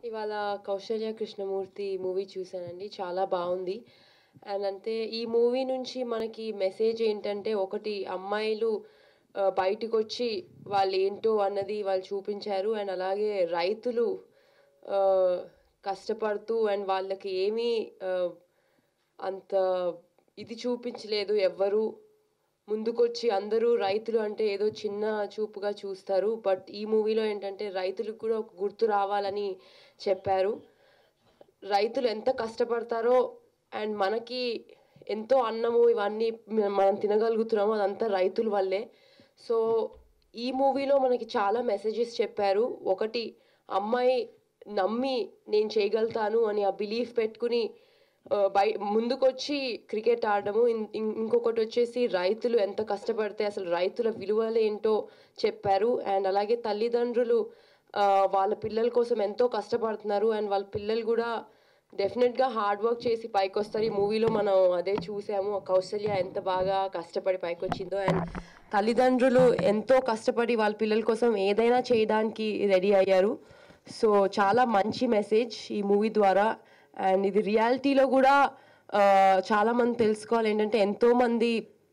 ఇవాళ కౌశల్య కృష్ణమూర్తి మూవీ చూశానండి చాలా బాగుంది అండ్ అంతే ఈ మూవీ నుంచి మనకి మెసేజ్ ఏంటంటే ఒకటి అమ్మాయిలు ఆ, బయటికి వచ్చి వాళ్ళు ఏంటో అన్నది వాళ్ళు చూపించారు అండ్ అలాగే రైతులు ఆ, కష్టపడుతూ అండ్ వాళ్ళకి ఏమీ ఆ, అంత ఇది చూపించలేదు ఎవ్వరు ముందుకొచ్చి అందరూ రైతులు అంటే ఏదో చిన్న చూపుగా చూస్తారు బట్ ఈ మూవీలో ఏంటంటే రైతులకు కూడా ఒక గుర్తు రావాలని చెప్పారు రైతులు ఎంత కష్టపడతారో అండ్ మనకి ఎంతో అన్నము ఇవన్నీ మ- మనం తినగలుగుతున్నామో అదంతా రైతుల వల్లే సో ఈ మూవీలో మనకి చాలా మెసేజెస్ చెప్పారు ఒకటి అమ్మాయి నమ్మి నేను చేయగలుగుతాను అని ఆ బిలీఫ్ పెట్టుకుని ఆ, బై ముందుకొచ్చి క్రికెట్ ఆడడము ఇం- ఇం- ఇంకొకటి వచ్చేసి రైతులు ఎంత కష్టపడితే అసలు రైతుల విలువలు ఏంటో చెప్పారు అండ్ అలాగే తల్లిదండ్రులు ఆ, వాళ్ళ పిల్లల కోసం ఎంతో కష్టపడుతున్నారు అండ్ వాళ్ళ పిల్లలు కూడా డెఫినెట్గా హార్డ్ వర్క్ చేసి పైకి వస్తారు ఈ మూవీలో మనం అదే చూసాము కౌశల్య ఎంత బాగా కష్టపడి పైకి వచ్చిందో అండ్ తల్లిదండ్రులు ఎంతో కష్టపడి వాళ్ళ పిల్లల కోసం ఏదైనా చేయడానికి రెడీ అయ్యారు సో చాలా మంచి మెసేజ్ ఈ మూవీ ద్వారా అండ్ ఇది రియాలిటీలో కూడా ఆ, చాలా మంది తెలుసుకోవాలి ఏంటంటే ఎంతోమంది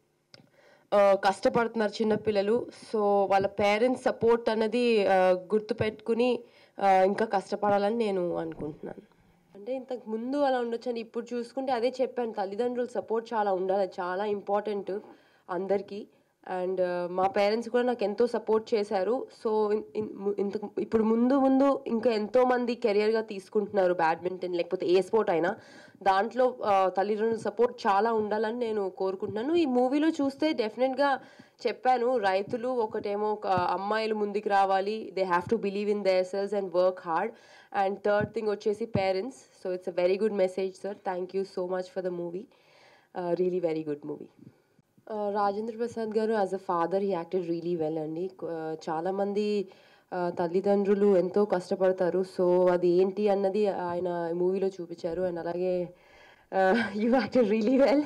ఆ, కష్టపడుతున్నారు చిన్నపిల్లలు సో వాళ్ళ పేరెంట్స్ సపోర్ట్ అన్నది ఆ, గుర్తుపెట్టుకుని ఆ, ఇంకా కష్టపడాలని నేను అనుకుంటున్నాను అంటే ఇంతకు ముందు అలా ఉండొచ్చు అని ఇప్పుడు చూసుకుంటే అదే చెప్పాను తల్లిదండ్రుల సపోర్ట్ చాలా ఉండాలి అది చాలా ఇంపార్టెంట్ అందరికీ అండ్ మా పేరెంట్స్ కూడా నాకు ఎంతో సపోర్ట్ చేశారు సో ఇంత ఇప్పుడు ముందు ముందు ఇంకా ఎంతో మంది కెరియర్గా తీసుకుంటున్నారు బ్యాడ్మింటన్ లేకపోతే ఏ స్పోర్ట్ అయినా దాంట్లో ఆ, తల్లిదండ్రుల సపోర్ట్ చాలా ఉండాలని నేను కోరుకుంటున్నాను ఈ మూవీలో చూస్తే డెఫినెట్గా చెప్పాను రైతులు ఒకటేమో ఒక అమ్మాయిలు ముందుకు రావాలి they have to believe in their selves and work hard and third thing వచ్చేసి parents so it's a very good message sir thank you so much for the movie really very good movie Rajendra Prasad garu as a father he acted really well అండి Uh, చాలామంది uh, తల్లిదండ్రులు ఎంతో కష్టపడతారు so అది ఏంటి అన్నది ఆయన మూవీలో చూపించారు అండ్ అలాగే you acted really well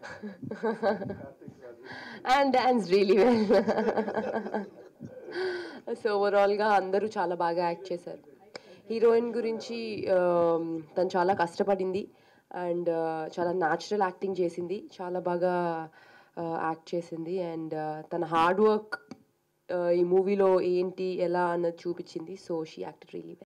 and dance really well so ఓవరాల్గా అందరూ చాలా బాగా యాక్ట్ చేశారు హీరోయిన్ గురించి um, తను చాలా కష్టపడింది అండ్ చాలా న్యాచురల్ యాక్టింగ్ చేసింది చాలా బాగా యాక్ట్ చేసింది అండ్ తన హార్డ్ వర్క్ ఈ మూవీలో ఏంటి ఎలా అన్నది చూపించింది సో షీ యాక్టెడ్ రియలీ